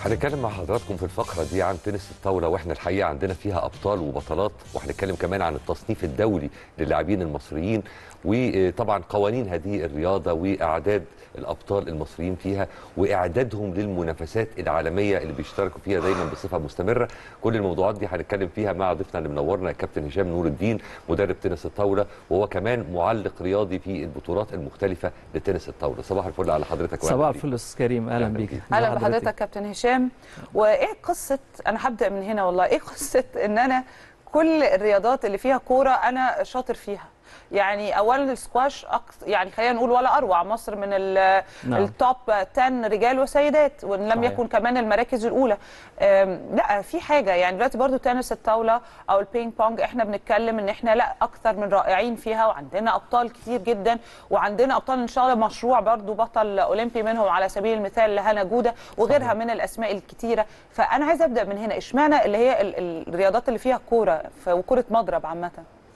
هنتكلم مع حضراتكم في الفقرة دي عن تنس الطاولة واحنا الحقيقة عندنا فيها أبطال وبطلات وهنتكلم كمان عن التصنيف الدولي للاعبين المصريين وطبعا قوانين هذه الرياضة وإعداد الأبطال المصريين فيها وإعدادهم للمنافسات العالمية اللي بيشتركوا فيها دايما بصفة مستمرة كل الموضوعات دي هنتكلم فيها مع ضيفنا اللي منورنا الكابتن هشام نور الدين مدرب تنس الطاولة وهو كمان معلق رياضي في البطولات المختلفة لتنس الطاولة صباح الفل على حضرتك صباح الفل استاذ كريم اهلا أهلا بيك بيك. ازي اهلا بحضرتك كابتن هشام وايه قصه انا هبدا من هنا والله ايه قصه ان انا كل الرياضات اللي فيها كوره انا شاطر فيها يعني اولا السكواش أكثر يعني خلينا نقول ولا اروع مصر من ال- نعم. التوب 10 رجال وسيدات وان لم صحيح. يكن كمان المراكز الاولى أم، لا في حاجه يعني دلوقتي برضو تنس الطاوله او البينج بونج احنا بنتكلم ان احنا لا اكثر من رائعين فيها وعندنا ابطال كتير جدا وعندنا ابطال ان شاء الله مشروع برضو بطل اولمبي منهم على سبيل المثال لهنا جوده وغيرها من الاسماء الكتيره فانا عايزه ابدا من هنا اشمعنى اللي هي ال- ال- الرياضات اللي فيها كوره ف- وكره مضرب عامه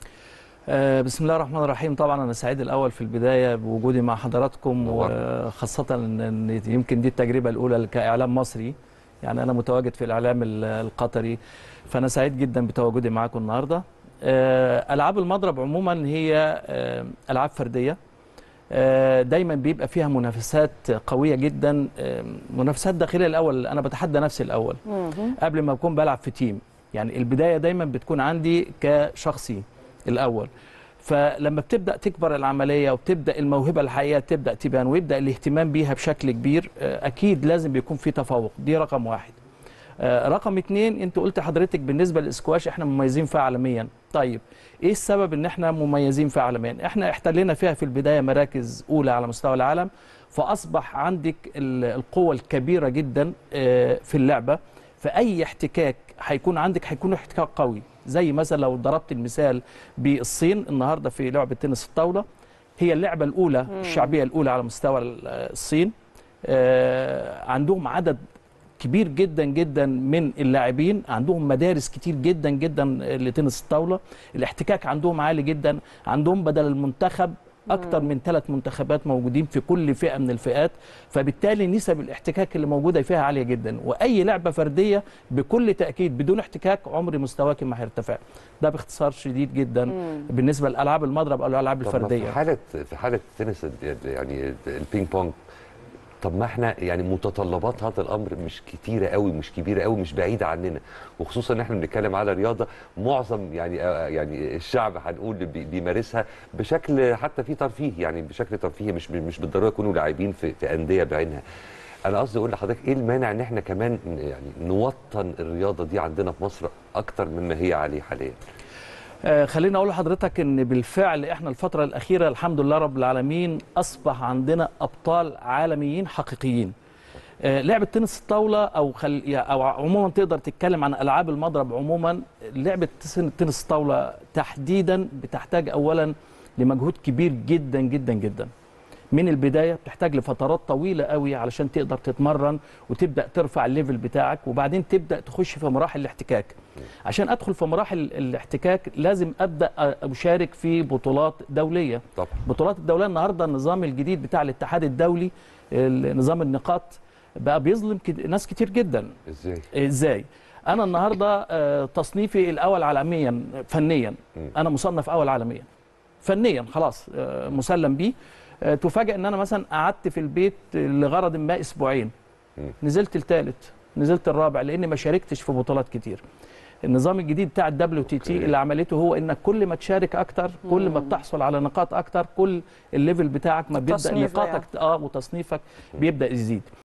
آه بسم الله الرحمن الرحيم طبعا انا سعيد الاول في البدايه بوجودي مع حضراتكم نورنا. وخاصه ان إن يمكن دي التجربه الاولى كاعلام مصري يعني انا متواجد في الاعلام ال- القطري فانا سعيد جدا بتواجدي معاكم النهارده آه العاب المضرب عموما هي آه العاب فرديه آه، دايما بيبقى فيها منافسات قويه جدا آه، منافسات داخليه الاول انا بتحدى نفسي الاول قبل ما اكون بلعب في تيم يعني البدايه دايما بتكون عندي كشخصي الاول فلما بتبدا تكبر العمليه وبتبدا الموهبه الحقيقيه تبدا تبان ويبدا الاهتمام بيها بشكل كبير آه، اكيد لازم بيكون في تفوق دي رقم واحد آه، رقم اتنين انت قلت حضرتك بالنسبه للاسكواش احنا مميزين فيها عالميا طيب ايه السبب ان احنا مميزين فيها عالميا احنا احتلينا فيها في البدايه مراكز اولى على مستوى العالم فاصبح عندك ال- القوه الكبيره جدا آه، في اللعبه فاي احتكاك هيكون عندك هيكون احتكاك قوي زي مثلا لو ضربت المثال بالصين النهارده في لعبه تنس الطاوله هي اللعبه الاولى الشعبيه الاولى على مستوى ال- الصين آه، عندهم عدد كبير جدا جدا من اللاعبين عندهم مدارس كتير جدا جدا لتنس الطاوله الاحتكاك عندهم عالي جدا عندهم بدل المنتخب اكتر من ثلاث منتخبات موجودين في كل فئه من الفئات فبالتالي نسب الاحتكاك اللي موجوده فيها عاليه جدا واي لعبه فرديه بكل تاكيد بدون احتكاك عمر مستواك ما هيرتفع ده باختصار شديد جدا بالنسبه لالعاب المضرب او الالعاب طب ما الفرديه في حالة في حالة تنس ال- يعني البينج بونج طب ما احنا يعني متطلبات هذا الامر مش كتيره قوي مش كبيره قوي مش بعيده عننا وخصوصا ان احنا بنتكلم على رياضه معظم يعني آه، يعني الشعب هنقول بي- بيمارسها بشكل حتى في ترفيه يعني بشكل ترفيهي مش مش بالضروره يكونوا لاعبين في في انديه بعينها انا قصدي اقول لحضرتك ايه المانع ان احنا كمان يعني نوطن الرياضه دي عندنا في مصر اكتر مما هي عليه حاليا آه، خليني اقول لحضرتك ان بالفعل احنا الفتره الاخيره الحمد لله رب العالمين اصبح عندنا ابطال عالميين حقيقيين آه، لعبه تنس الطاوله او خل... يا- او عموما تقدر تتكلم عن العاب المضرب عموما لعبه تس- تنس الطاوله تحديدا بتحتاج اولا لمجهود كبير جدا جدا جدا من البدايه بتحتاج لفترات طويله قوي علشان تقدر تتمرن وتبدا ترفع الليفل بتاعك وبعدين تبدا تخش في مراحل الاحتكاك عشان ادخل في مراحل الاحتكاك لازم ابدا اشارك في بطولات دوليه طبعا بطولات الدوليه النهارده النظام الجديد بتاع الاتحاد الدولي ال- نظام النقاط بقى بيظلم كد- ناس كتير جدا ازاي ازاي انا النهارده آه، تصنيفي الاول عالميا فنيا مم. انا مصنف اول عالميا فنيا خلاص آه، مسلم بيه آه، تفاجئ ان انا مثلا قعدت في البيت لغرض ما اسبوعين مم. نزلت الثالث نزلت الرابع لاني ما شاركتش في بطولات كتير النظام الجديد بتاع الدبليو تي تي أوكي. اللي عملته هو انك كل ما تشارك اكتر كل ما بتحصل على نقاط اكتر كل الليفل بتاعك ما بيبدا التصنيف ده نقاطك اه وتصنيفك بيبدا يزيد